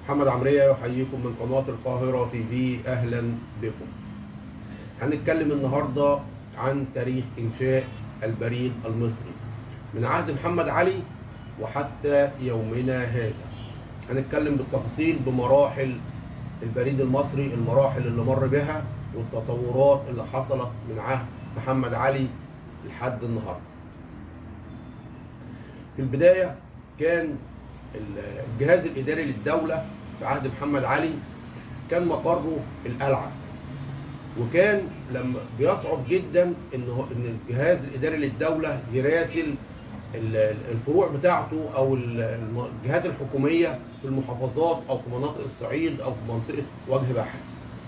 محمد عمرية يحييكم من قناة القاهرة تي في أهلا بكم هنتكلم النهاردة عن تاريخ إنشاء البريد المصري من عهد محمد علي وحتى يومنا هذا هنتكلم بالتفاصيل بمراحل البريد المصري المراحل اللي مر بها والتطورات اللي حصلت من عهد محمد علي لحد النهارده في البداية كان الجهاز الإداري للدولة في عهد محمد علي كان مقره القلعة وكان لما بيصعب جدا ان هو- ان الجهاز الاداري للدوله يراسل ال- الفروع بتاعته او ال- الم- الجهات الحكوميه في المحافظات او في مناطق الصعيد او في منطقه وجه بحري.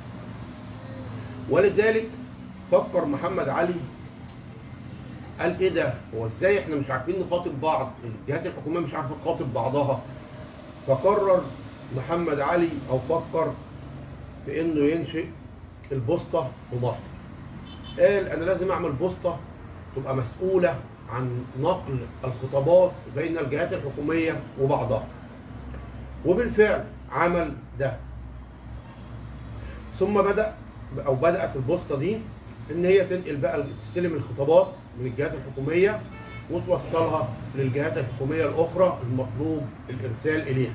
ولذلك فكر محمد علي قال ايه ده هو ازاي احنا مش عارفين نخاطب بعض الجهات الحكوميه مش عارفه تخاطب بعضها فقرر محمد علي او فكر في انه ينشئ البوسطه في مصر قال انا لازم اعمل بوسطه تبقى مسؤوله عن نقل الخطابات بين الجهات الحكوميه وبعضها وبالفعل عمل ده ثم بدا او بدات البوسطه دي ان هي تنقل بقى تستلم الخطابات من الجهات الحكوميه وتوصلها للجهات الحكوميه الاخرى المطلوب الارسال اليها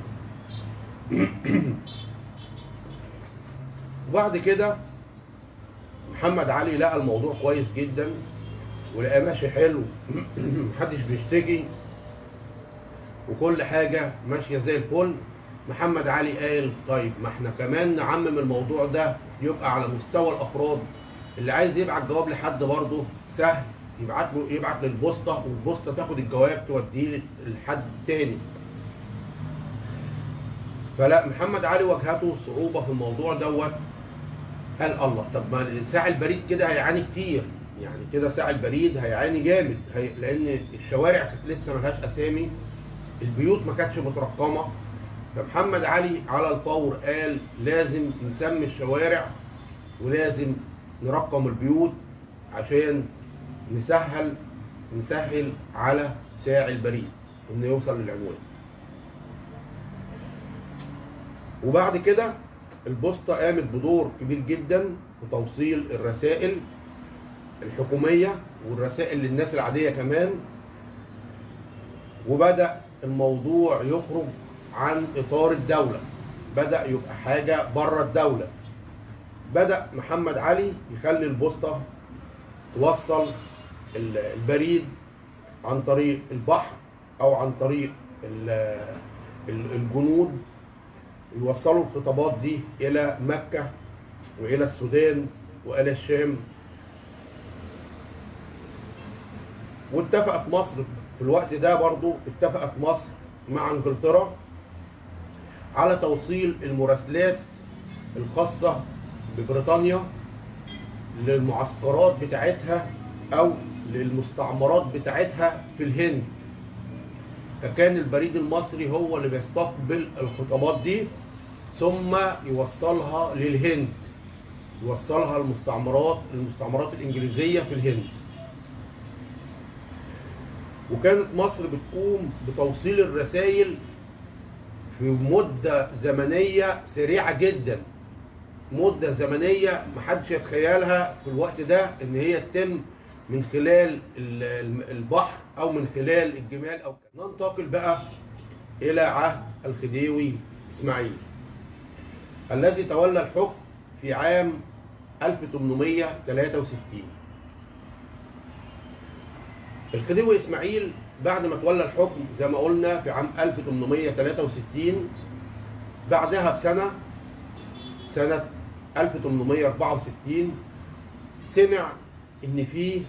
وبعد كده محمد علي لقى الموضوع كويس جدا ولقاه ماشي حلو محدش بيشتكي وكل حاجه ماشيه زي الفل محمد علي قال طيب ما احنا كمان نعمم الموضوع ده يبقى على مستوى الافراد اللي عايز يبعت جواب لحد برضه سهل يبعت له يبعت للبوسطه والبوسطه تاخد الجواب توديه لحد تاني فلا محمد علي واجهته صعوبه في الموضوع دوت قال الله طب ما ساعي البريد كده هيعاني كتير يعني كده ساعي البريد هيعاني جامد هي... لان الشوارع كانت لسه ملهاش اسامي البيوت ما كانتش مترقمه فمحمد علي على الفور قال لازم نسمي الشوارع ولازم نرقم البيوت عشان نسهل نسهل على ساعي البريد انه يوصل للعنوان وبعد كده البوسطة قامت بدور كبير جدا في توصيل الرسائل الحكومية والرسائل للناس العادية كمان وبدأ الموضوع يخرج عن إطار الدولة بدأ يبقى حاجة بره الدولة بدأ محمد علي يخلي البوسطة توصل ال- البريد عن طريق البحر أو عن طريق ال- ال- الجنود يوصلوا الخطابات دي الى مكه والى السودان والى الشام واتفقت مصر في الوقت ده برضو اتفقت مصر مع انجلترا على توصيل المراسلات الخاصه ببريطانيا للمعسكرات بتاعتها او للمستعمرات بتاعتها في الهند فكان البريد المصري هو اللي بيستقبل الخطابات دي ثم يوصلها للهند يوصلها المستعمرات المستعمرات الإنجليزية في الهند وكانت مصر بتقوم بتوصيل الرسائل في مدة زمنية سريعة جدا مدة زمنية محدش يتخيلها في الوقت ده ان هي تتم من خلال ال- ال- البحر او من خلال الجمال او كده. ننتقل بقى الى عهد الخديوي اسماعيل الذي تولى الحكم في عام 1863 الخديوي اسماعيل بعد ما تولى الحكم زي ما قلنا في عام 1863 بعدها بسنه سنه 1864 سمع ان في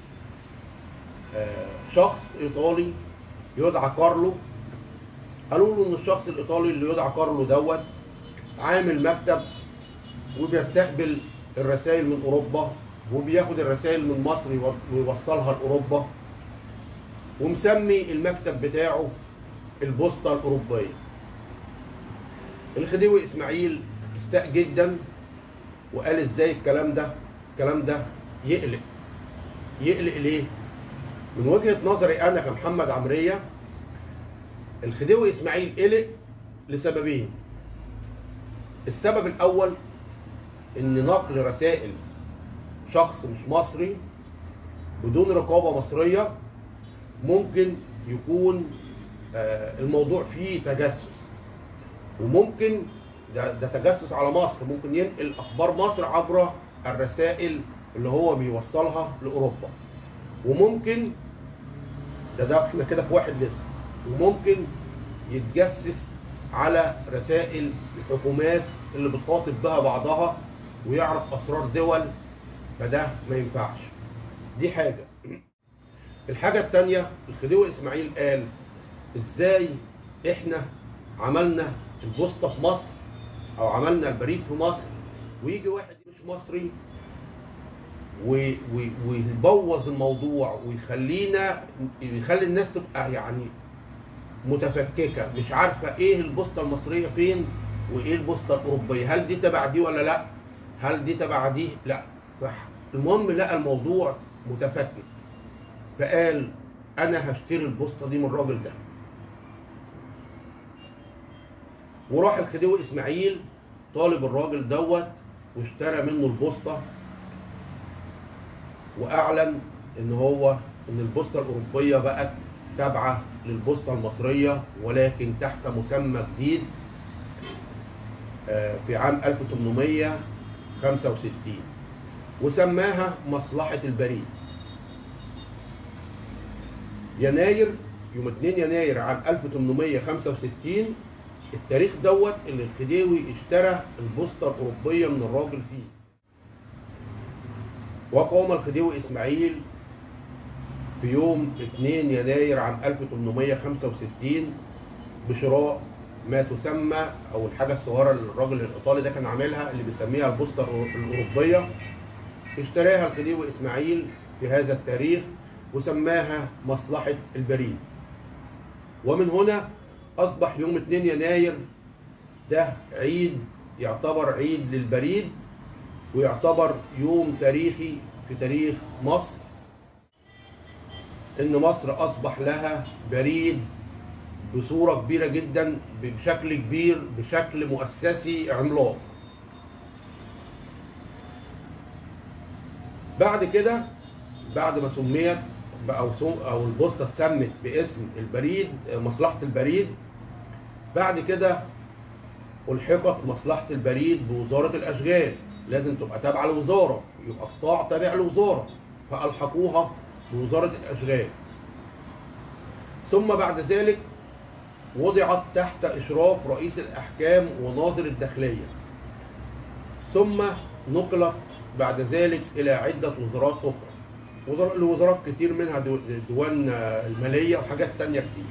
آه، شخص ايطالي يدعى كارلو قالوا له ان الشخص الايطالي اللي يدعى كارلو دوت عامل مكتب وبيستقبل الرسائل من اوروبا وبياخد الرسائل من مصر يو- ويوصلها لاوروبا ومسمي المكتب بتاعه البوسطه الاوروبيه الخديوي اسماعيل استاء جدا وقال ازاي الكلام ده الكلام ده يقلق يقلق ليه من وجهه نظري انا كمحمد عمريه الخديوي اسماعيل قلق لسببين السبب الاول ان نقل رسائل شخص مش مصري بدون رقابه مصريه ممكن يكون آه، الموضوع فيه تجسس وممكن ده, ده تجسس على مصر ممكن ينقل اخبار مصر عبر الرسائل اللي هو بيوصلها لاوروبا وممكن ده ده احنا كده في واحد لسه وممكن يتجسس على رسائل الحكومات اللي بتخاطب بها بعضها ويعرف اسرار دول فده ما ينفعش دي حاجه الحاجه الثانيه الخديوي اسماعيل قال ازاي احنا عملنا البوسطه في مصر او عملنا البريد في مصر ويجي واحد مش مصري و- و- ويبوظ الموضوع ويخلينا يخلي الناس تبقى يعني متفككه مش عارفه ايه البوسطه المصريه فين وايه البوسطه الاوروبيه هل دي تبع دي ولا لا هل دي تبع دي لا فح- المهم لقى الموضوع متفكك فقال انا هشتري البوسطه دي من الراجل ده وراح الخديوي اسماعيل طالب الراجل دوت واشترى منه البوسطه واعلن ان هو ان البوسطه الاوروبيه بقت تابعه للبوسطه المصريه ولكن تحت مسمى جديد آه، في عام 1865 وسماها مصلحه البريد يناير يوم 2 يناير عام 1865 التاريخ دوت اللي الخديوي اشترى البوسطه الاوروبيه من الراجل فيه وقام الخديوي اسماعيل في يوم 2 يناير عام 1865 بشراء ما تسمى او الحاجه الصغيره اللي الراجل الايطالي ده كان عاملها اللي بيسميها البوسطه الاوروبيه اشتراها الخديوي اسماعيل في هذا التاريخ وسماها مصلحه البريد ومن هنا اصبح يوم 2 يناير ده عيد يعتبر عيد للبريد ويعتبر يوم تاريخي في تاريخ مصر ان مصر اصبح لها بريد بصوره كبيره جدا بشكل كبير بشكل مؤسسي عملاق بعد كده بعد ما سميت او سم او البوسطه اتسمت باسم البريد مصلحه البريد بعد كده الحقت مصلحه البريد بوزاره الاشغال لازم تبقى تابعه لوزاره يبقى قطاع تابع لوزاره فالحقوها بوزاره الاشغال ثم بعد ذلك وضعت تحت اشراف رئيس الاحكام وناظر الداخليه ثم نقلت بعد ذلك الى عده وزارات اخرى وزار- الوزارات كتير منها دو- ديوان الماليه وحاجات تانية كتير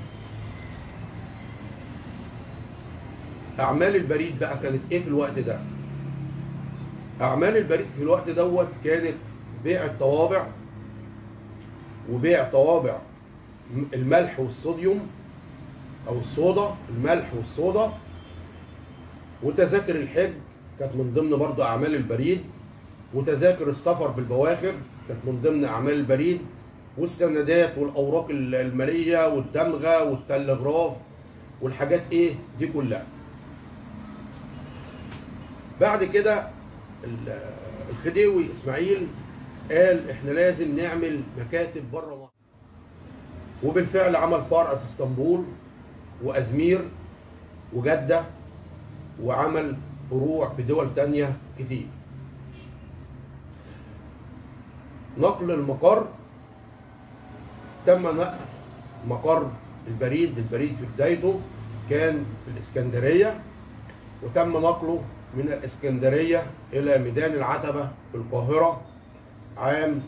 اعمال البريد بقى كانت ايه في الوقت ده اعمال البريد في الوقت دوت كانت بيع الطوابع وبيع طوابع م- الملح والصوديوم او الصودا الملح والصودا وتذاكر الحج كانت من ضمن برضه اعمال البريد وتذاكر السفر بالبواخر كانت من ضمن اعمال البريد والسندات والاوراق ال- الماليه والدمغه والتلغراف والحاجات ايه دي كلها بعد كده ال- الخديوي اسماعيل قال احنا لازم نعمل مكاتب بره مصر وبالفعل عمل فرع في اسطنبول وازمير وجده وعمل فروع في دول تانية كتير نقل المقر تم نقل مقر البريد البريد في بدايته كان في الاسكندريه وتم نقله من الاسكندريه الى ميدان العتبه في القاهره عام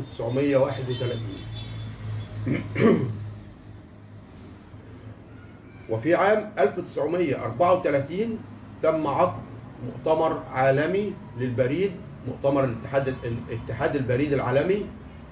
1931 وفي عام 1934 تم عقد مؤتمر عالمي للبريد مؤتمر الاتحاد الاتحاد البريد العالمي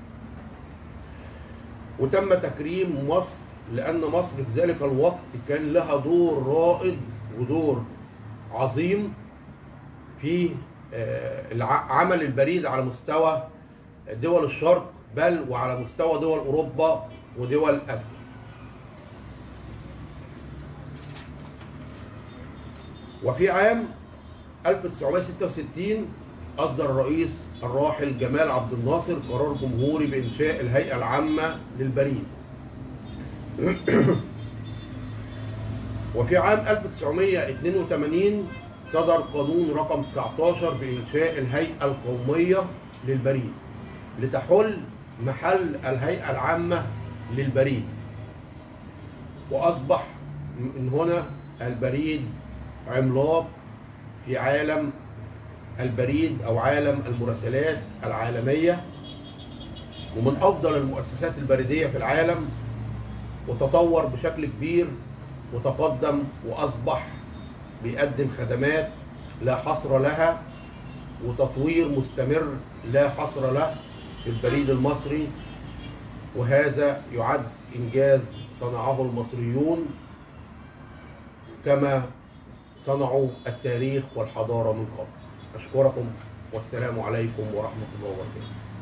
وتم تكريم مصر لان مصر في ذلك الوقت كان لها دور رائد ودور عظيم في آه، الع- عمل البريد على مستوى دول الشرق بل وعلى مستوى دول اوروبا ودول اسيا وفي عام 1966 أصدر الرئيس الراحل جمال عبد الناصر قرار جمهوري بإنشاء الهيئة العامة للبريد وفي عام 1982 صدر قانون رقم 19 بإنشاء الهيئة القومية للبريد لتحل محل الهيئة العامة للبريد وأصبح من هنا البريد عملاق في عالم البريد أو عالم المراسلات العالمية ومن أفضل المؤسسات البريدية في العالم وتطور بشكل كبير وتقدم وأصبح بيقدم خدمات لا حصر لها وتطوير مستمر لا حصر له في البريد المصري وهذا يعد إنجاز صنعه المصريون كما صنعوا التاريخ والحضارة من قبل أشكركم والسلام عليكم ورحمة الله وبركاته